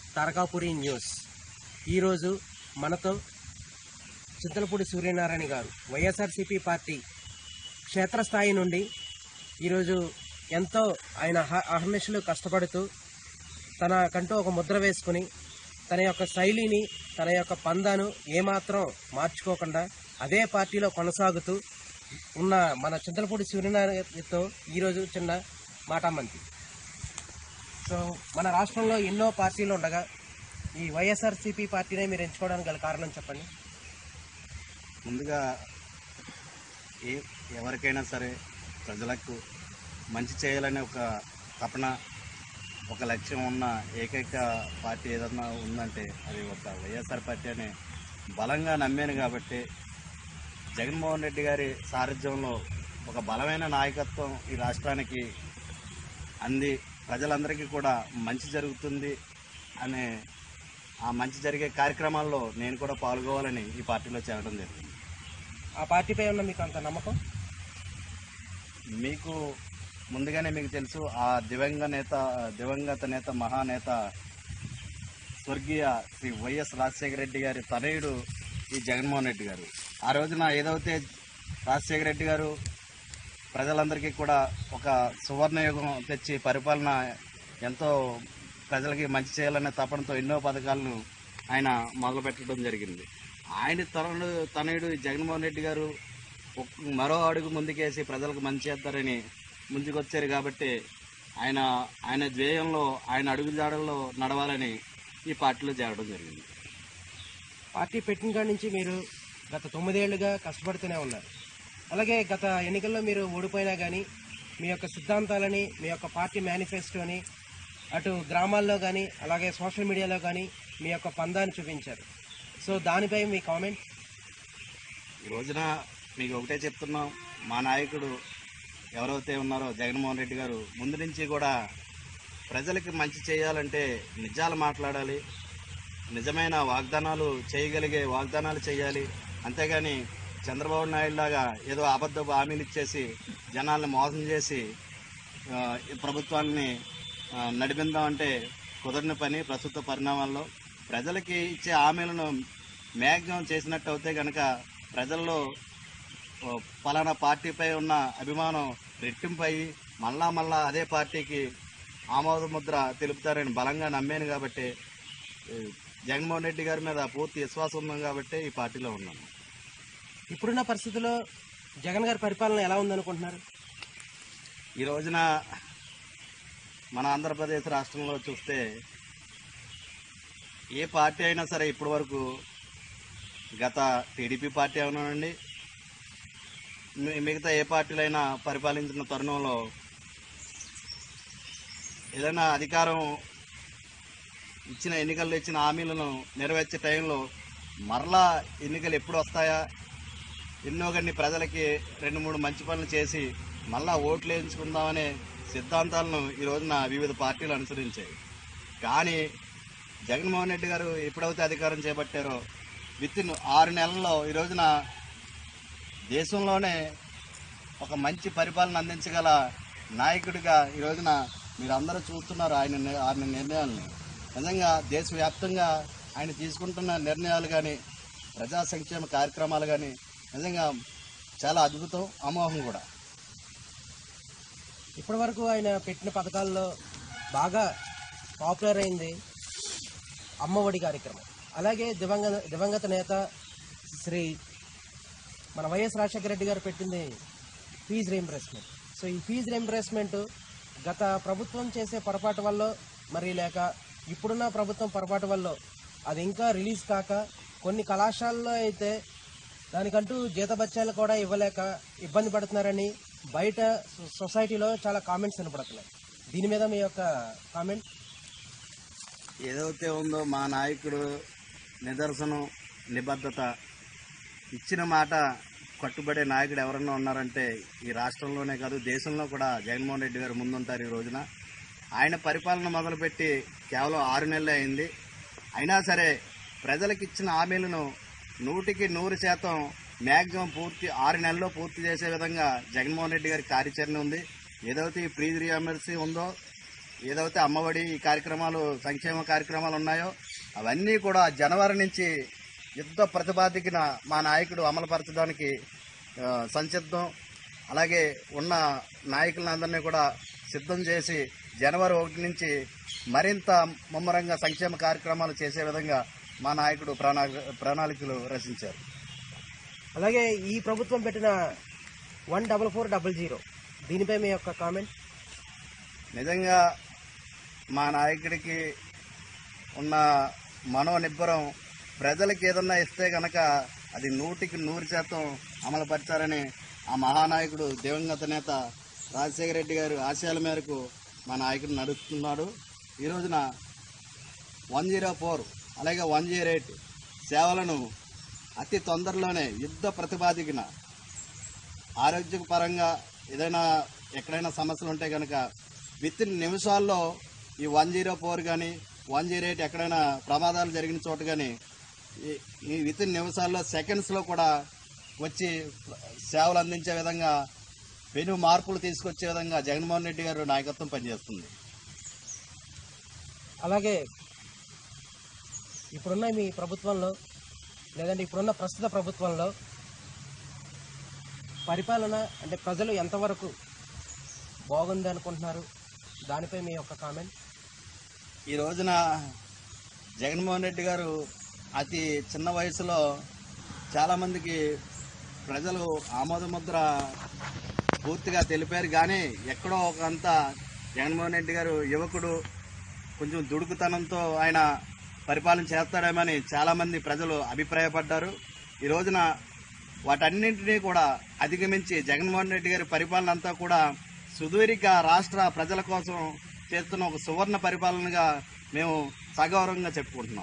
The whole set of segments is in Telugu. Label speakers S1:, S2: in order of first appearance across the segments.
S1: తారకాపురి న్యూస్ ఈరోజు మనతో చింతలపూడి సూర్యనారాయణ గారు వైఎస్ఆర్సీపీ పార్టీ క్షేత్రస్థాయి నుండి ఈరోజు ఎంతో ఆయన అహ- అహర్నిశలు కష్టపడుతూ తనకంటూ ఒక ముద్ర వేసుకుని తన యొక్క శైలిని తన యొక్క పందాను ఏమాత్రం మార్చుకోకుండా అదే పార్టీలో కొనసాగుతూ ఉన్న మన చింతలపూడి సూర్యనారాయణతో ఈరోజు చిన్న మాటామంతి సో మన రాష్ట్రంలో ఎన్నో పార్టీలు ఉండగా ఈ వైఎస్ఆర్సీపీ పార్టీనే మీరు ఎంచుకోవడానికి గల కారణం చెప్పండి
S2: ముందుగా ఏ ఎవరికైనా సరే ప్రజలకు మంచి చేయాలనే ఒక తపన ఒక లక్ష్యం ఉన్న ఏకైక పార్టీ ఏదన్నా ఉందంటే అది ఒక వైఎస్ఆర్ పార్టీ అనే బలంగా నమ్మాను కాబట్టి జగన్మోహన్ రెడ్డి గారి సారథ్యంలో ఒక బలమైన నాయకత్వం ఈ రాష్ట్రానికి అంది ప్రజలందరికీ కూడా మంచి జరుగుతుంది అనే ఆ మంచి జరిగే కార్యక్రమాల్లో నేను కూడా పాల్గొవాలని ఈ పార్టీలో చేరడం జరిగింది
S1: ఆ పార్టీపై ఉన్న మీకు అంత నమ్మకం
S2: మీకు ముందుగానే మీకు తెలుసు ఆ దివంగ నేత దివంగత నేత మహానేత స్వర్గీయ శ్రీ వైఎస్ రాజశేఖర రెడ్డి గారి తనయుడు ఈ జగన్మోహన్ రెడ్డి గారు ఆ రోజున ఏదైతే రాజశేఖర రెడ్డి గారు ప్రజలందరికీ కూడా ఒక సువర్ణయుగం తెచ్చి పరిపాలన ఎంతో ప్రజలకి మంచి చేయాలనే తపనతో ఎన్నో పథకాలను ఆయన మొదలుపెట్టడం జరిగింది ఆయన తనయుడు తనయుడు ఈ జగన్మోహన్ రెడ్డి గారు ఒక్- మరో అడుగు ముందుకేసి ప్రజలకు మంచి చేస్తారని ముందుకొచ్చారు కాబట్టి ఆయన ఆయన ధ్యేయంలో ఆయన అడుగు జాడల్లో నడవాలని ఈ పార్టీలో చేరడం జరిగింది
S1: పార్టీ పెట్టిన కాడి నుంచి మీరు గత తొమ్మిదేళ్లుగా కష్టపడుతూనే ఉన్నారు అలాగే గత ఎన్నికల్లో మీరు ఓడిపోయినా కానీ మీ యొక్క సిద్ధాంతాలని మీ యొక్క పార్టీ మేనిఫెస్టోని అటు గ్రామాల్లో కానీ అలాగే సోషల్ మీడియాలో కానీ మీ యొక్క పందాన్ని చూపించారు సో దానిపై మీ కామెంట్
S2: ఈ రోజున మీకు ఒకటే చెప్తున్నాం మా నాయకుడు ఎవరైతే ఉన్నారో జగన్మోహన్ రెడ్డి గారు ముందు నుంచి కూడా ప్రజలకి మంచి చేయాలంటే నిజాలు మాట్లాడాలి నిజమైన వాగ్దానాలు చేయగలిగే వాగ్దానాలు చేయాలి అంతేగాని చంద్రబాబు నాయుడు లాగా ఏదో అబద్ధపు హామీలు ఇచ్చేసి జనాల్ని మోసం చేసి ఆ, ఈ ప్రభుత్వాన్ని ఆ, నడిపిందామంటే కుదరని పని ప్రస్తుత పరిణామాల్లో ప్రజలకి ఇచ్చే హామీలను మ్యాక్సిమం చేసినట్టు అయితే కనుక ప్రజల్లో ఓ పలానా పార్టీపై ఉన్న అభిమానం రెట్టింపు అయ్యి మళ్ళా మళ్ళా అదే పార్టీకి ఆమోద ముద్ర తెలుపుతారని బలంగా నమ్మాను కాబట్టి ఈ జగన్మోహన్ రెడ్డి గారి మీద పూర్తి విశ్వాసం ఉంది కాబట్టి ఈ పార్టీలో ఉన్నాను
S1: ఇప్పుడున్న పరిస్థితుల్లో జగన్ గారి పరిపాలన ఎలా ఉందనుకుంటున్నారు
S2: ఈ రోజున మన ఆంధ్రప్రదేశ్ రాష్ట్రంలో చూస్తే ఏ పార్టీ అయినా సరే ఇప్పటి వరకు గత టీడీపీ పార్టీ అవనండి మి- మిగతా ఏ పార్టీలైనా పరిపాలించిన తరుణంలో ఏదైనా అధికారం ఇచ్చిన ఎన్నికల్లో ఇచ్చిన హామీలను నెరవేర్చే టైంలో మరలా ఎన్నికలు ఎప్పుడు వస్తాయా ఎన్నో గన్ని ప్రజలకి రెండు మూడు మంచి పనులు చేసి మళ్ళా ఓట్లు వేయించుకుందామనే సిద్ధాంతాలను ఈ రోజున వివిధ పార్టీలు అనుసరించాయి కానీ జగన్మోహన్ రెడ్డి గారు ఎప్పుడైతే అధికారం చేపట్టారో విత్ ఇన్ ఆరు నెలల్లో ఈ రోజున దేశంలోనే ఒక మంచి పరిపాలన అందించగల నాయకుడిగా ఈ రోజున మీరు అందరూ చూస్తున్నారు ఆయన ని- ఆయన నిర్ణయాలను నిజంగా దేశవ్యాప్తంగా ఆయన తీసుకుంటున్న నిర్ణయాలు కానీ ప్రజా సంక్షేమ కార్యక్రమాలు కానీ నిజంగా చాలా అద్భుతం అమోహం కూడా
S1: ఇప్పటి వరకు ఆయన పెట్టిన పథకాల్లో బాగా పాపులర్ అయింది అమ్మఒడి కార్యక్రమం అలాగే దివంగత దివంగత నేత శ్రీ మన వైఎస్ రాజశేఖర రెడ్డి గారు పెట్టింది ఫీజు రీంబర్స్మెంట్ సో ఈ ఫీజు రీంబర్స్మెంట్ గత ప్రభుత్వం చేసే పొరపాటు వల్ల మరి లేక ఇప్పుడున్న ప్రభుత్వం పొరపాటు వల్ల అది ఇంకా రిలీజ్ కాక కొన్ని కళాశాలలో అయితే దానికంటూ జీతబత్యాలు కూడా ఇవ్వలేక ఇబ్బంది పడుతున్నారని బయట సొ- సొసైటీలో చాలా కామెంట్స్ వినపడుతున్నాయి దీని మీద మీ యొక్క కామెంట్
S2: ఏదైతే ఉందో మా నాయకుడు నిదర్శనం నిబద్ధత ఇచ్చిన మాట కట్టుబడే నాయకుడు ఎవరన్నా ఉన్నారంటే ఈ రాష్ట్రంలోనే కాదు దేశంలో కూడా జగన్మోహన్ రెడ్డి గారు ముందుంటారు ఈ రోజున ఆయన పరిపాలన మొదలుపెట్టి కేవలం ఆరు నెలలే అయింది అయినా సరే ప్రజలకు ఇచ్చిన హామీలను నూటికి నూరు శాతం మ్యాక్సిమం పూర్తి ఆరు నెలల్లో పూర్తి చేసే విధంగా జగన్మోహన్ రెడ్డి గారి కార్యాచరణ ఉంది ఏదైతే ఈ ప్రీజ్ రియామర్సీ ఉందో ఏదైతే అమ్మఒడి ఈ కార్యక్రమాలు సంక్షేమ కార్యక్రమాలు ఉన్నాయో అవన్నీ కూడా జనవరి నుంచి యుద్ధ ప్రతిపాదికన మా నాయకుడు అమలుపరచడానికి ఆ, సంసిద్ధం అలాగే ఉన్న నాయకులందరినీ కూడా సిద్ధం చేసి జనవరి ఒకటి నుంచి మరింత ముమ్మరంగా సంక్షేమ కార్యక్రమాలు చేసే విధంగా మా నాయకుడు ప్రణా- ప్రణాళికలు రచించారు
S1: అలాగే ఈ ప్రభుత్వం పెట్టిన one double four double zero దీనిపై మీ యొక్క కామెంట్
S2: నిజంగా మా నాయకుడికి ఉన్న మనోనిబ్బరం ప్రజలకు ఏదన్నా ఇస్తే గనక అది నూటికి నూరు శాతం అమలుపరిచారని ఆ మహానాయకుడు దివంగత నేత రాజశేఖర రెడ్డి గారు ఆశయాల మేరకు మా నాయకుడు నడుస్తున్నాడు ఈ రోజున వన్ జీరో ఫోర్ అలాగే వన్ జీరో ఎయిట్ సేవలను అతి తొందరలోనే యుద్ధ ప్రతిపాదికన ఆరోగ్యపరంగా ఏదైనా ఎక్కడైనా సమస్యలు ఉంటే కనుక విత్ ఇన్ నిమిషాల్లో ఈ వన్ జీరో ఫోర్ కానీ వన్ జీరో ఎయిట్ ఎక్కడైనా ప్రమాదాలు జరిగిన చోట కానీ ఈ- ఈ విత్ ఇన్ నిమిషాల్లో సెకండ్స్లో కూడా వచ్చి సేవలు అందించే విధంగా పెను మార్పులు తీసుకొచ్చే విధంగా జగన్మోహన్ రెడ్డి గారు నాయకత్వం పనిచేస్తుంది
S1: అలాగే ఇప్పుడున్న మీ ప్రభుత్వంలో లేదంటే ఇప్పుడున్న ప్రస్తుత ప్రభుత్వంలో పరిపాలన అంటే ప్రజలు ఎంతవరకు బాగుంది అనుకుంటున్నారు దానిపై మీ యొక్క కామెంట్
S2: ఈ రోజున జగన్మోహన్ రెడ్డి గారు అతి చిన్న వయసులో చాలామందికి ప్రజలు ఆమోదముద్ర పూర్తిగా తెలిపారు కానీ ఎక్కడో ఒకంత జగన్మోహన్ రెడ్డి గారు యువకుడు కొంచెం దుడుకుతనంతో ఆయన పరిపాలన చేస్తాడేమని చాలామంది ప్రజలు అభిప్రాయపడ్డారు ఈ రోజున వాటన్నింటినీ కూడా అధిగమించి జగన్మోహన్ రెడ్డి గారి పరిపాలన అంతా కూడా సుదీర్ఘ రాష్ట్ర ప్రజల కోసం చేస్తున్న ఒక సువర్ణ పరిపాలనగా మేము సగౌరవంగా చెప్పుకుంటున్నాం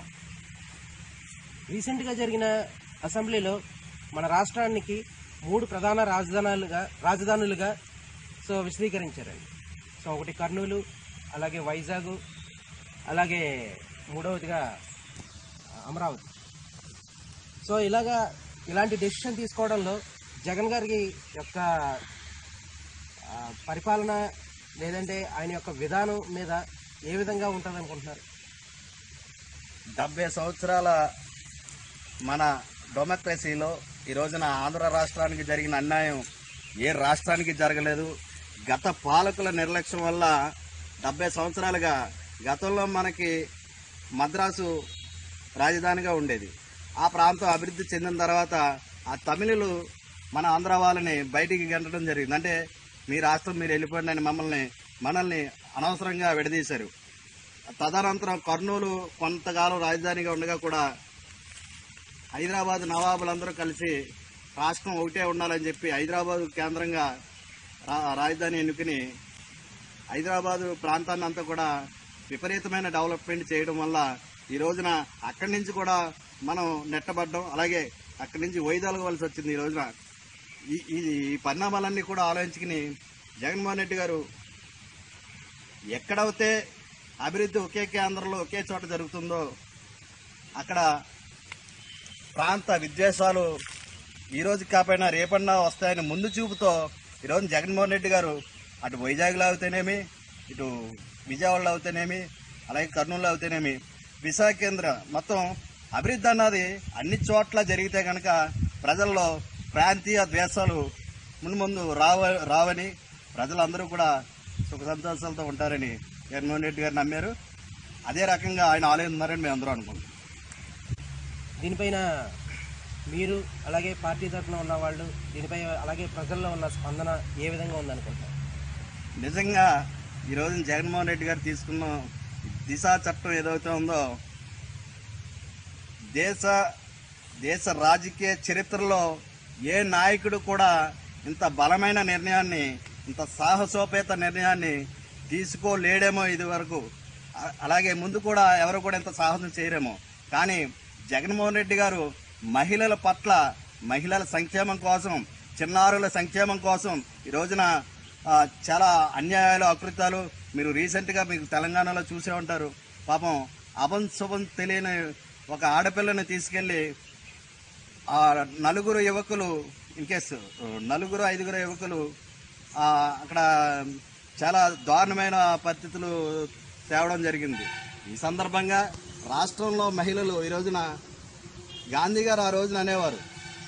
S1: రీసెంట్గా జరిగిన అసెంబ్లీలో మన రాష్ట్రానికి మూడు ప్రధాన రాజధానులుగా రాజధానులుగా సో విశదీకరించారండి సో ఒకటి కర్నూలు అలాగే వైజాగ్ అలాగే మూడవదిగా అమరావతి సో ఇలాగా ఇలాంటి డెసిషన్ తీసుకోవడంలో జగన్ గారికి యొక్క ఆ, పరిపాలన లేదంటే ఆయన యొక్క విధానం మీద ఏ విధంగా ఉంటుంది అనుకుంటున్నారు
S2: డెబ్బై సంవత్సరాల మన డెమోక్రసీలో ఈ రోజున ఆంధ్ర రాష్ట్రానికి జరిగిన అన్యాయం ఏ రాష్ట్రానికి జరగలేదు గత పాలకుల నిర్లక్ష్యం వల్ల డెబ్బై సంవత్సరాలుగా గతంలో మనకి మద్రాసు రాజధానిగా ఉండేది ఆ ప్రాంతం అభివృద్ధి చెందిన తర్వాత ఆ తమిళులు మన ఆంధ్ర వాళ్ళని బయటికి గెంటడం జరిగింది అంటే మీ రాష్ట్రం మీరు వెళ్ళిపోండి అని మమ్మల్ని మనల్ని అనవసరంగా విడదీశారు తదనంతరం కర్నూలు కొంతకాలం రాజధానిగా ఉండగా కూడా హైదరాబాద్ నవాబులందరూ కలిసి రాష్ట్రం ఒకటే ఉండాలని చెప్పి హైదరాబాద్ కేంద్రంగా రా- రాజధాని ఎన్నుకుని హైదరాబాద్ ప్రాంతాన్ని అంతా కూడా విపరీతమైన డెవలప్మెంట్ చేయడం వల్ల ఈ రోజున అక్కడి నుంచి కూడా మనం నెట్టబడ్డం అలాగే అక్కడి నుంచి వైదొలగవలసి వచ్చింది ఈ రోజున ఈ ఈ ఈ పరిణామాలన్నీ కూడా ఆలోచించుకుని జగన్మోహన్ రెడ్డి గారు ఎక్కడైతే అభివృద్ధి ఒకే కేంద్రంలో ఒకే చోట జరుగుతుందో అక్కడ ప్రాంత విద్వేషాలు ఈ రోజు కాకపోయినా రేపన్నా వస్తాయని ముందు చూపుతో ఈరోజు జగన్మోహన్ రెడ్డి గారు అటు వైజాగ్లో అవుతేనేమి ఇటు విజయవాడలో అవుతేనేమి అలాగే కర్నూలులో అవుతేనేమి విశాఖ కేంద్ర మొత్తం అభివృద్ధి అన్నది అన్ని చోట్ల జరిగితే కనుక ప్రజల్లో ప్రాంతీయ ద్వేషాలు ముందు ముందు రావ రావని ప్రజలందరూ కూడా సుఖ సంతోషాలతో ఉంటారని జగన్మోహన్ రెడ్డి గారు నమ్మారు అదే రకంగా ఆయన ఆలోచిస్తున్నారని మేము అందరూ అనుకుంటున్నాం
S1: దీనిపైన మీరు అలాగే పార్టీ తరఫున ఉన్న వాళ్ళు దీనిపై అలాగే ప్రజల్లో ఉన్న స్పందన ఏ విధంగా ఉందనుకుంటారు
S2: నిజంగా ఈరోజు జగన్మోహన్ రెడ్డి గారు తీసుకున్న దిశ చట్టం ఏదైతే ఉందో దేశ దేశ రాజకీయ చరిత్రలో ఏ నాయకుడు కూడా ఇంత బలమైన నిర్ణయాన్ని ఇంత సాహసోపేత నిర్ణయాన్ని తీసుకోలేడేమో ఇది వరకు అ- అలాగే ముందు కూడా ఎవరు కూడా ఇంత సాహసం చేయరేమో కానీ జగన్మోహన్ రెడ్డి గారు మహిళల పట్ల మహిళల సంక్షేమం కోసం చిన్నారుల సంక్షేమం కోసం ఈ రోజున ఆ, చాలా అన్యాయాలు అకృత్యాలు మీరు రీసెంట్గా మీకు తెలంగాణలో చూసే ఉంటారు పాపం అభం శుభం తెలియని ఒక ఆడపిల్లని తీసుకెళ్ళి ఆ నలుగురు యువకులు ఇన్ కేస్ నలుగురు ఐదుగురు యువకులు ఆ, అక్కడ చాలా దారుణమైన పరిస్థితులు తేవడం జరిగింది ఈ సందర్భంగా రాష్ట్రంలో మహిళలు ఈ రోజున గాంధీ గారు ఆ రోజున అనేవారు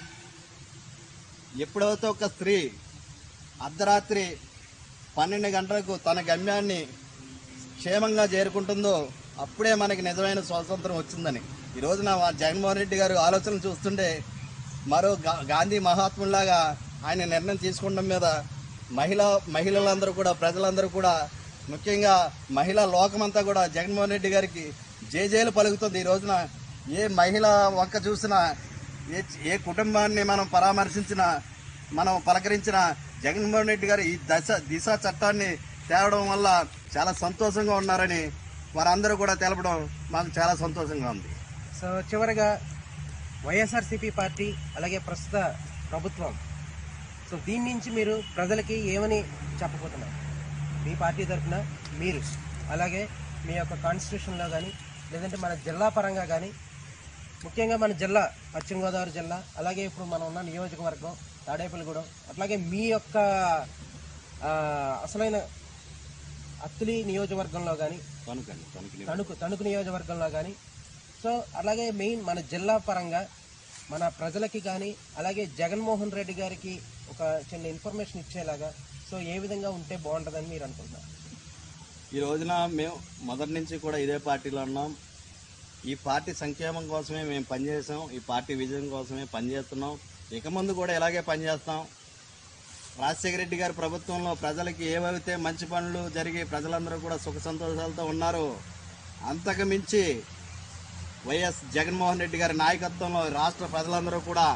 S2: ఎప్పుడైతే ఒక స్త్రీ అర్ధరాత్రి పన్నెండు గంటలకు తన గమ్యాన్ని క్షేమంగా చేరుకుంటుందో అప్పుడే మనకి నిజమైన స్వాతంత్రం వచ్చిందని ఈ రోజున వా- జగన్మోహన్ రెడ్డి గారు ఆలోచనలు చూస్తుంటే మరో గా- గాంధీ మహాత్ములాగా ఆయన నిర్ణయం తీసుకోవడం మీద మహిళా మహిళలందరూ కూడా ప్రజలందరూ కూడా ముఖ్యంగా మహిళా లోకమంతా కూడా జగన్మోహన్ రెడ్డి గారికి జేజేలు పలుకుతుంది ఈ రోజున ఏ మహిళ వంక చూసినా ఏ ఏ కుటుంబాన్ని మనం పరామర్శించినా మనం పలకరించిన జగన్మోహన్ రెడ్డి గారు ఈ దశ దిశ చట్టాన్ని తేవడం వల్ల చాలా సంతోషంగా ఉన్నారని వారందరూ కూడా తెలపడం మాకు చాలా సంతోషంగా ఉంది
S1: సో చివరగా వైఎస్ఆర్సీపీ పార్టీ అలాగే ప్రస్తుత ప్రభుత్వం సో దీని నుంచి మీరు ప్రజలకి ఏమని చెప్పబోతున్నారు మీ పార్టీ తరఫున మీరు అలాగే మీ యొక్క కాన్స్టిట్యూషన్లో కానీ లేదంటే మన జిల్లా పరంగా కానీ ముఖ్యంగా మన జిల్లా పశ్చిమ గోదావరి జిల్లా అలాగే ఇప్పుడు మనం ఉన్న నియోజకవర్గం తాడేపల్లిగూడెం అట్లాగే మీ యొక్క ఆ, అసలైన అత్తిలి నియోజకవర్గంలో కానీ
S2: కనుకండి కనుక
S1: తణుకు తణుకు నియోజకవర్గంలో కానీ సో అలాగే మెయిన్ మన జిల్లా పరంగా మన ప్రజలకి కానీ అలాగే జగన్మోహన్ రెడ్డి గారికి ఒక చిన్న ఇన్ఫర్మేషన్ ఇచ్చేలాగా సో ఏ విధంగా ఉంటే బాగుంటుందని మీరు అనుకుంటున్నారు
S2: ఈ రోజున మేము మొదటి నుంచి కూడా ఇదే పార్టీలో ఉన్నాం ఈ పార్టీ సంక్షేమం కోసమే మేము పనిచేసాం ఈ పార్టీ విజయం కోసమే పనిచేస్తున్నాం ఇక ముందు కూడా ఇలాగే పనిచేస్తాం రాజశేఖర రెడ్డి గారి ప్రభుత్వంలో ప్రజలకి ఏవైతే మంచి పనులు జరిగి ప్రజలందరూ కూడా సుఖ సంతోషాలతో ఉన్నారో అంతకు మించి వైఎస్ జగన్మోహన్ రెడ్డి గారి నాయకత్వంలో రాష్ట్ర ప్రజలందరూ కూడా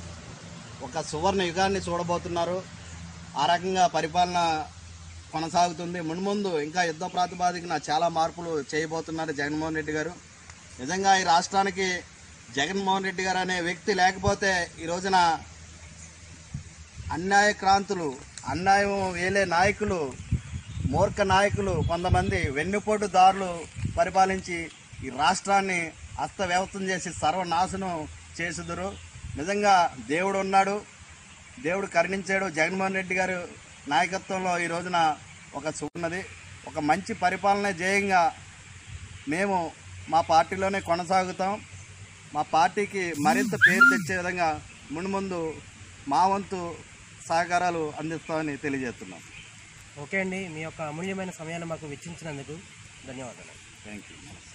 S2: ఒక సువర్ణ యుగాన్ని చూడబోతున్నారు ఆ రకంగా పరిపాలన కొనసాగుతుంది మున్ముందు ఇంకా యుద్ధ ప్రాతిపాదికన చాలా మార్పులు చేయబోతున్నారు జగన్మోహన్ రెడ్డి గారు నిజంగా ఈ రాష్ట్రానికి జగన్మోహన్ రెడ్డి గారు అనే వ్యక్తి లేకపోతే ఈ రోజున అన్యాయ క్రాంతులు అన్యాయం వేలే నాయకులు మూర్ఖ నాయకులు కొంతమంది వెన్నుపోటుదారులు పరిపాలించి ఈ రాష్ట్రాన్ని అస్తవ్యవస్థం చేసి సర్వనాశనం చేసుదురు నిజంగా దేవుడు ఉన్నాడు దేవుడు కరుణించాడు జగన్మోహన్ రెడ్డి గారు నాయకత్వంలో ఈ రోజున ఒక సున్నది ఒక మంచి పరిపాలన జయంగా మేము మా పార్టీలోనే కొనసాగుతాం మా పార్టీకి మరింత పేరు తెచ్చే విధంగా మున్ముందు మా వంతు సహకారాలు అందిస్తామని తెలియజేస్తున్నాం
S1: ఓకే అండి మీ యొక్క అమూల్యమైన సమయాన్ని మాకు వెచ్చించినందుకు ధన్యవాదాలు
S2: థ్యాంక్ యూ